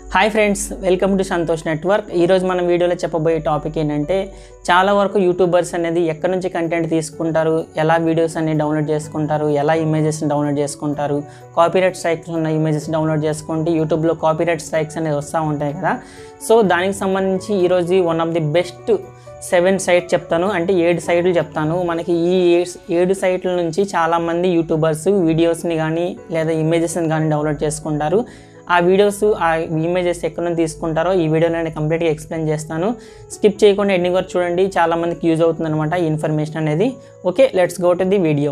hi friends welcome to Santosh network ఈరోజు మనం వీడియోలో చెప్పబోయే టాపిక్ ఏంటంటే చాలా వరకు యూట్యూబర్స్ అనేది ఎక్కడి నుంచి కంటెంట్ తీసుకుంటారు ఎలా వీడియోస్ అన్ని డౌన్లోడ్ చేసుకుంటారు ఎలా ఇమేజెస్ డౌన్లోడ్ చేసుకుంటారు కాపీరైట్ స్ట్రైక్స్ ఉన్న ఇమేజెస్ డౌన్లోడ్ చేసుకుంటే యూట్యూబ్లో కాపీరైట్ స్ట్రైక్స్ అనేది వస్తూ ఉంటాయి కదా సో దానికి సంబంధించి ఈరోజు one of the best seven site చెప్తాను అంటే ఏడు సైట్లు చెప్తాను మనకి ఈ ఏ- ఏడు సైట్ల నుంచి చాలామంది యూట్యూబర్స్ వీడియోస్ని కానీ లేదా ఇమేజెస్ని కానీ డౌన్లోడ్ చేసుకుంటారు ఆ వీడియోస్ ఆ ఇమేజెస్ ఎక్కడ నుంచి తీసుకుంటారో ఈ వీడియోలో నేను కంప్లీట్గా ఎక్స్ప్లెయిన్ చేస్తాను స్కిప్ చేయకుండా ఎండింగ్ వరకు చూడండి చాలామందికి యూజ్ అవుతుంది అనమాట ఈ ఇన్ఫర్మేషన్ అనేది okay let's go to the video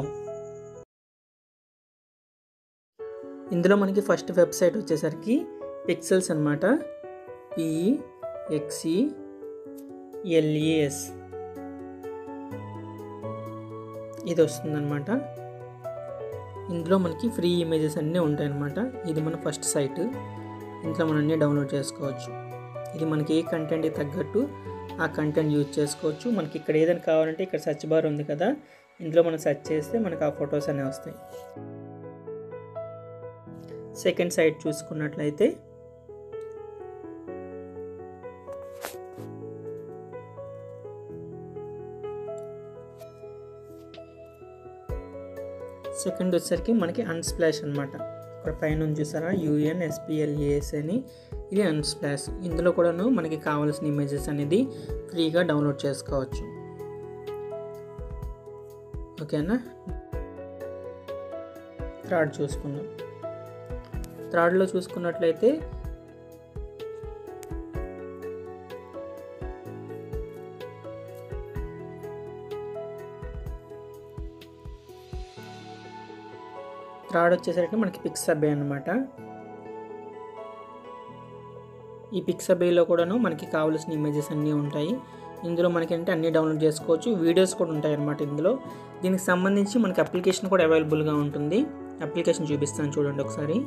ఇందులో మనకి ఫస్ట్ వెబ్సైట్ వచ్చేసరికి పిక్సెల్స్ అనమాట పిఎక్సి ఎల్ఈఎస్ ఇది వస్తుందన్నమాట ఇందులో మనకి ఫ్రీ ఇమేజెస్ అన్నీ ఉంటాయన్నమాట ఇది మన ఫస్ట్ సైట్ ఇంట్లో మనం అన్నీ డౌన్లోడ్ చేసుకోవచ్చు ఇది మనకి ఏ కంటెంట్కి తగ్గట్టు ఆ కంటెంట్ యూజ్ చేసుకోవచ్చు మనకి ఇక్కడ ఏదైనా కావాలంటే ఇక్కడ సెర్చ్ బార్ ఉంది కదా ఇందులో మనం సెర్చ్ చేస్తే మనకు ఆ ఫొటోస్ అనేవి వస్తాయి సెకండ్ సైట్ చూసుకున్నట్లయితే సెకండ్ వచ్చేసరికి మనకి అన్స్ప్లాష్ అనమాట ఇక్కడ పైన ఉంది చూసారా యూఎన్ ఎస్పిఎల్ఏఎస్ అని ఇది అన్స్ప్లాష్ ఇందులో కూడాను మనకి కావాల్సిన ఇమేజెస్ అనేది ఫ్రీగా డౌన్లోడ్ చేసుకోవచ్చు ఓకేనా థర్డ్ చూసుకుందాం థర్డ్లో చూసుకున్నట్లయితే థర్డ్ వచ్చేసరికి మనకి పిక్సబే అనమాట ఈ పిక్సబేలో కూడాను మనకి కావాల్సిన ఇమేజెస్ అన్నీ ఉంటాయి ఇందులో మనకి అంటే అన్నీ డౌన్లోడ్ చేసుకోవచ్చు వీడియోస్ కూడా ఉంటాయి అన్నమాట ఇందులో దీనికి సంబంధించి మనకి అప్లికేషన్ కూడా అవైలబుల్గా ఉంటుంది అప్లికేషన్ చూపిస్తాను చూడండి ఒకసారి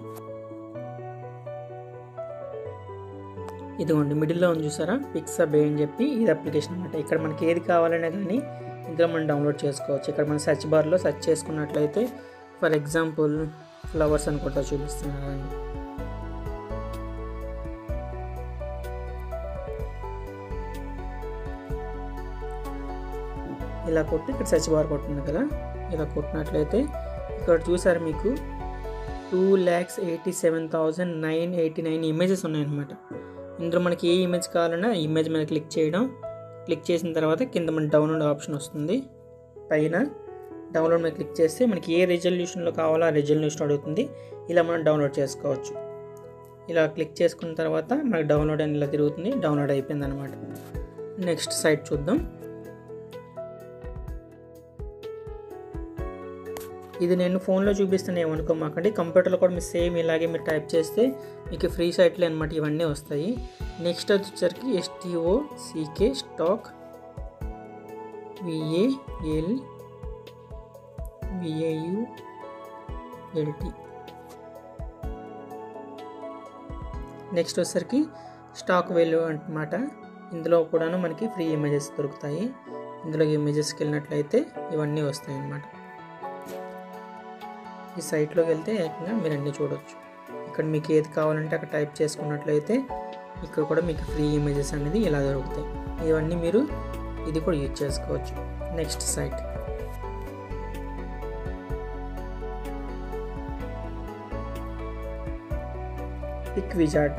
ఇదిగోండి మిడిల్లో ఉంది చూసారా పిక్సబే అని చెప్పి ఇది అప్లికేషన్ అనమాట ఇక్కడ మనకి ఏది కావాలన్నా కానీ ఇందులో మనం డౌన్లోడ్ చేసుకోవచ్చు ఇక్కడ మనం సెర్చ్ బార్లో సెర్చ్ చేసుకున్నట్లయితే ఫర్ ఎగ్జాంపుల్ ఫ్లవర్స్ అని కొట్టా చూపిస్తున్నాను ఇలా కొట్టి ఇక్కడ సెర్చ్ బార్ కొట్టింది కదా ఇలా కొట్టినట్లయితే ఇక్కడ చూసారు మీకు two lakhs eighty seven thousand nine eighty nine images ఉన్నాయన్నమాట ఇందులో మనకి ఏ ఇమేజ్ కావాలన్నా ఆ ఇమేజ్ మీద క్లిక్ చేయడం క్లిక్ చేసిన తర్వాత కింద మన డౌన్లోడ్ ఆప్షన్ వస్తుంది పైన డౌన్లోడ్ మీద క్లిక్ చేస్తే మనకి ఏ రెజల్యూషన్లో కావాలో ఆ రెజల్యూషన్ అడుగుతుంది ఇలా మనం డౌన్లోడ్ చేసుకోవచ్చు ఇలా క్లిక్ చేసుకున్న తర్వాత మనకి డౌన్లోడ్ అని ఇలా తిరుగుతుంది డౌన్లోడ్ అయిపోయింది అనమాట నెక్స్ట్ సైట్ చూద్దాం ఇది నేను ఫోన్లో చూపిస్తాను ఏమనుకోమాకండి కంప్యూటర్లో కూడా మీరు సేమ్ ఇలాగే మీరు టైప్ చేస్తే మీకు ఫ్రీ సైట్లే అనమాట ఇవన్నీ వస్తాయి నెక్స్ట్ వచ్చేసరికి S T O C K stock V A L V A U L T next వచ్చేసరికి స్టాక్ వాల్యూ అనమాట ఇందులో కూడాను మనకి ఫ్రీ ఇమేజెస్ దొరుకుతాయి ఇందులో ఇమేజెస్కి వెళ్ళినట్లయితే ఇవన్నీ వస్తాయి అన్నమాట ఈ సైట్లోకి వెళ్తే ఏకంగా మీరు అన్నీ చూడొచ్చు ఇక్కడ మీకు ఏది కావాలంటే అక్కడ టైప్ చేసుకున్నట్లయితే ఇక్కడ కూడా మీకు ఫ్రీ ఇమేజెస్ అనేది ఇలా దొరుకుతాయి ఇవన్నీ మీరు ఇది కూడా యూజ్ చేసుకోవచ్చు నెక్స్ట్ సైట్ పిక్ విజార్డ్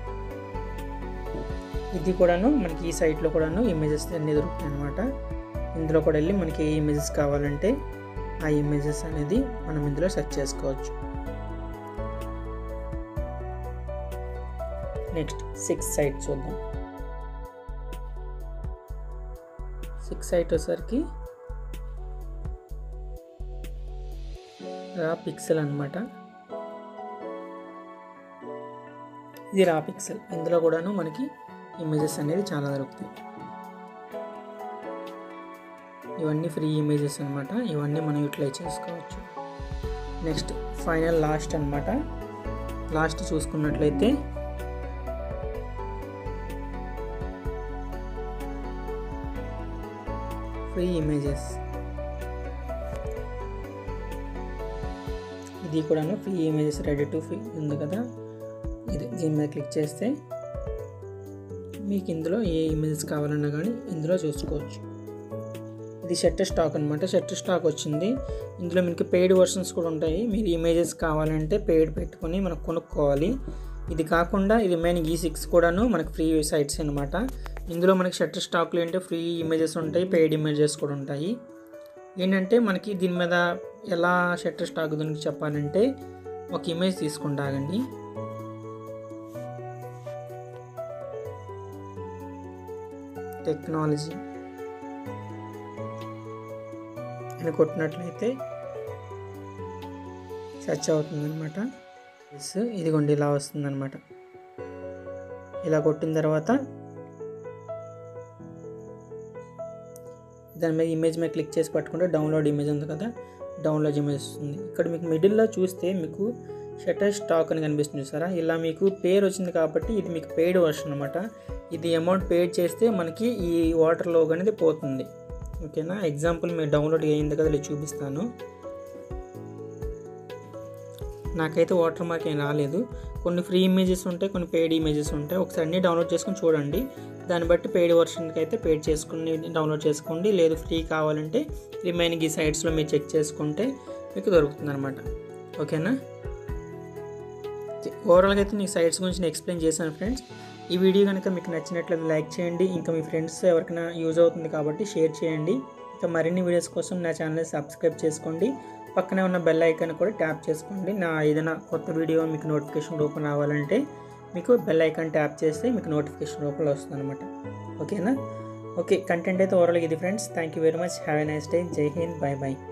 ఇది కూడాను మనకి ఈ సైట్లో కూడాను ఇమేజెస్ అన్నీ దొరుకుతాయి అనమాట ఇందులో కూడా వెళ్ళి మనకి ఏ ఇమేజెస్ కావాలంటే ఆ ఇమేజెస్ అనేది మనం ఇందులో సెర్చ్ చేసుకోవచ్చు నెక్స్ట్ సిక్స్ సైట్ చూద్దాం సిక్స్ సైట్ వచ్చేసరికి రా పిక్సెల్ అనమాట ఇది రా పిక్సెల్ ఇందులో కూడాను మనకి ఇమేజెస్ అనేది చాలా దొరుకుతాయి ఇవన్నీ ఫ్రీ ఇమేజెస్ అనమాట ఇవన్నీ మనం యూటిలైజ్ చేసుకోవచ్చు నెక్స్ట్ ఫైనల్ లాస్ట్ అనమాట లాస్ట్ చూసుకున్నట్లయితే ఫ్రీ ఇమేజెస్ ఇది కూడాను free images ready to free ఉంది కదా ఇది దీని మీద క్లిక్ చేస్తే మీకు ఇందులో ఏ ఇమేజెస్ కావాలన్నా కానీ ఇందులో చూసుకోవచ్చు ఇది షట్టర్ స్టాక్ అనమాట షట్టర్ స్టాక్ వచ్చింది ఇందులో మీకు పెయిడ్ వర్షన్స్ కూడా ఉంటాయి మీరు ఇమేజెస్ కావాలంటే పెయిడ్ పెట్టుకొని మనకు కొనుక్కోవాలి ఇది కాకుండా ఇది మెయిన్ ఈ సిక్స్ కూడాను మనకు ఫ్రీ సైట్స్ అనమాట ఇందులో మనకి షట్టర్ స్టాక్లు ఏంటంటే ఫ్రీ ఇమేజెస్ ఉంటాయి పెయిడ్ ఇమేజెస్ కూడా ఉంటాయి ఏంటంటే మనకి దీని మీద ఎలా షట్టర్ స్టాక్ గురించి చెప్పాలంటే ఒక ఇమేజ్ తీసుకుంటాగండి టెక్నాలజీ అని కొట్టినట్లయితే సెర్చ్ అవుతుంది అనమాట ఇదిగోండి ఇలా వస్తుంది అనమాట ఇలా కొట్టిన తర్వాత దాని మీద ఇమేజ్ మీద క్లిక్ చేసి పట్టుకుంటే డౌన్లోడ్ ఇమేజ్ ఉంది కదా డౌన్లోడ్ ఇమేజ్ వస్తుంది ఇక్కడ మీకు మిడిల్లో చూస్తే మీకు షటర్ స్టాక్ అని కనిపిస్తుంది చూసారా ఇలా మీకు పేరు వచ్చింది కాబట్టి ఇది మీకు పెయిడ్ వర్షన్ అనమాట ఇది అమౌంట్ పేడ్ చేస్తే మనకి ఈ వాటర్ లోగో అనేది పోతుంది ఓకేనా ఎగ్జాంపుల్ మీరు డౌన్లోడ్ అయ్యింది కదా ఇలా చూపిస్తాను నాకైతే వాటర్ మార్క్ ఏం రాలేదు కొన్ని ఫ్రీ ఇమేజెస్ ఉంటాయి కొన్ని పెయిడ్ ఇమేజెస్ ఉంటాయి ఒకసారి అన్ని డౌన్లోడ్ చేసుకొని చూడండి దాన్ని బట్టి పెయిడ్ వర్షన్కి అయితే పెయిడ్ చేసుకుని డౌన్లోడ్ చేసుకోండి లేదు ఫ్రీ కావాలంటే రిమైనింగ్ ఈ సైట్స్లో మీరు చెక్ చేసుకుంటే మీకు దొరుకుతుంది అనమాట ఓకేనా ఓవరాల్గా అయితే మీకు సైట్స్ గురించి నేను ఎక్స్ప్లెయిన్ చేశాను ఫ్రెండ్స్ ఈ వీడియో కనుక మీకు నచ్చినట్లయితే లైక్ చేయండి ఇంకా మీ ఫ్రెండ్స్ ఎవరికైనా యూజ్ అవుతుంది కాబట్టి షేర్ చేయండి ఇంకా మరిన్ని వీడియోస్ కోసం నా ఛానల్ని సబ్స్క్రైబ్ చేసుకోండి పక్కనే ఉన్న బెల్ ఐకాన్ కూడా ట్యాప్ చేసుకోండి నా ఏదైనా కొత్త వీడియో మీకు నోటిఫికేషన్ రూపం రావాలంటే మీకు బెల్ ఐకాన్ ట్యాప్ చేస్తే మీకు నోటిఫికేషన్ రూపంలో వస్తుంది అనమాట ఓకేనా ఓకే కంటెంట్ అయితే ఓవరాల్గా ఇది friends thank you very much have a nice day జై హింద్ బై బై